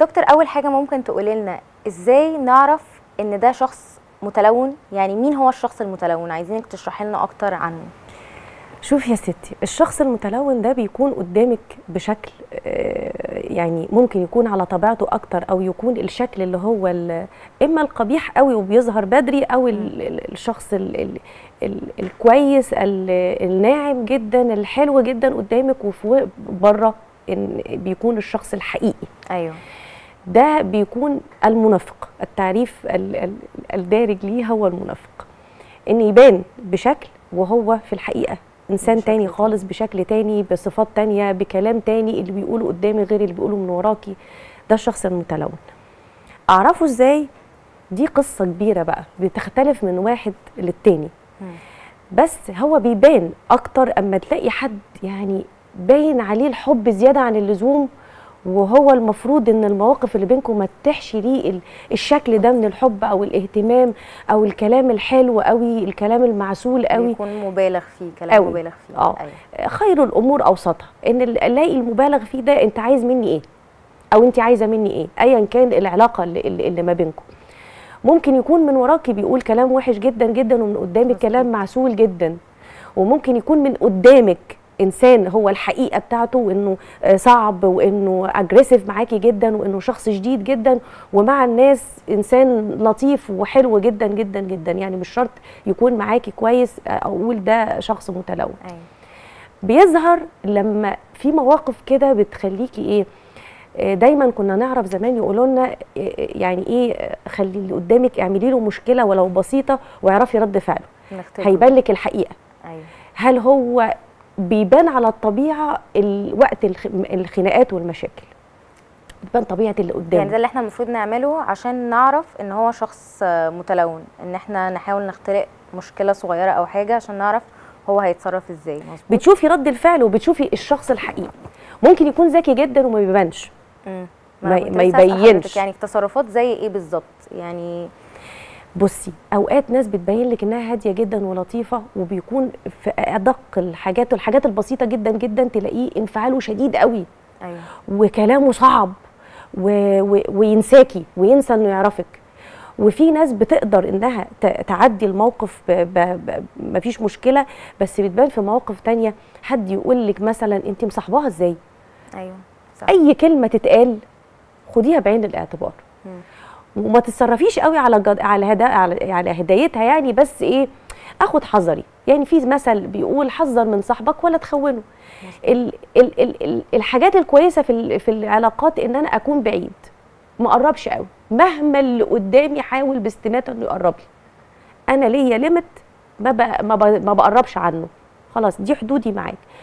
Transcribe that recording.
دكتور اول حاجه ممكن تقولي لنا ازاي نعرف ان ده شخص متلون يعني مين هو الشخص المتلون عايزينك تشرحي لنا اكتر عنه شوف يا ستي الشخص المتلون ده بيكون قدامك بشكل آه، يعني ممكن يكون على طبيعته اكتر او يكون الشكل اللي هو ال- اما القبيح قوي وبيظهر بدري او ال- ال- الشخص ال ال ال الكويس ال- الناعم جدا الحلو جدا قدامك وفي بره ان بيكون الشخص الحقيقي ايوه ده بيكون المنافق التعريف ال- ال- الدارج ليه هو المنافق ان يبان بشكل وهو في الحقيقه انسان بشكل تاني تاني. خالص بشكل تاني بصفات تانية بكلام تاني اللي بيقوله قدامي غير اللي بيقوله من وراكي ده الشخص المتلون اعرفه ازاي دي قصه كبيره بقى بتختلف من واحد للتاني مم. بس هو بيبان اكتر اما تلاقي حد يعني باين عليه الحب زياده عن اللزوم وهو المفروض ان المواقف اللي بينكم ما تحشي ليه ال- الشكل ده من الحب او الاهتمام او الكلام الحلو قوي الكلام المعسول قوي بيكون مبالغ فيه كلام قوي. مبالغ فيه اه ايوه خير الامور اوسطها ان ال- الاقي المبالغ فيه ده انت عايز مني ايه او انت عايزه مني ايه ايا كان العلاقه اللي, اللي اللي ما بينكم ممكن يكون من وراكي بيقول كلام وحش جدا جدا ومن قدامك مظبوط. كلام معسول جدا وممكن يكون من قدامك انسان هو الحقيقه بتاعته وانه آه، صعب وانه اجريسيف معاكي جدا وانه شخص شديد جدا ومع الناس انسان لطيف وحلو جدا جدا جدا يعني مش شرط يكون معاكي كويس آه، اقول ده شخص متلون ايوه بيظهر لما في مواقف كده بتخليكي ايه آه، دايما كنا نعرف زمان يقولوا لنا آه، يعني ايه آه، خلي اللي قدامك اعملي له مشكله ولو بسيطه ويعرفي رد فعله نختبره. هيبان لك الحقيقه ايوه هل هو بيبان على الطبيعه ال- وقت الخ- الخناقات والمشاكل بتبان طبيعه اللي يعني ده قدامك اللي احنا المفروض نعمله عشان نعرف ان هو شخص آه، متلون ان احنا نحاول نخترق مشكله صغيره او حاجه عشان نعرف هو هيتصرف ازاي مظبوط بتشوفي رد الفعل وبتشوفي الشخص الحقيقي ممكن يكون ذكي جدا وما بيبانش مم. ما- أنا كنت ما لسه هسأل يبينش. حضرتك يعني في تصرفات زي ايه بالظبط يعني بصي اوقات ناس بتبين لك انها هاديه جدا ولطيفه وبيكون في ادق الحاجات والحاجات البسيطه جدا جدا تلاقيه انفعاله شديد قوي ايوه وكلامه صعب و... و... وينساكي وينسى انه يعرفك وفي ناس بتقدر انها ت... تعدي الموقف ب... ب... ب... مفيش مشكله بس بتبان في مواقف تانية حد يقول لك مثلا انت مصاحباها ازاي ايوه صح اي كلمه تتقال خديها بعين الاعتبار مم. وما تتصرفيش قوي على جد... على هدا... على على هدايتها يعني بس ايه اخد حذري يعني في مثل بيقول حذر من صاحبك ولا تخونه ال... ال... ال... ال... الحاجات الكويسه في ال... في العلاقات ان انا اكون بعيد ما اقربش قوي مهما اللي قدامي حاول باستماته انه يقرب لي انا ليا ليميت ما ب... ما, ب... ما بقربش عنه خلاص دي حدودي معاك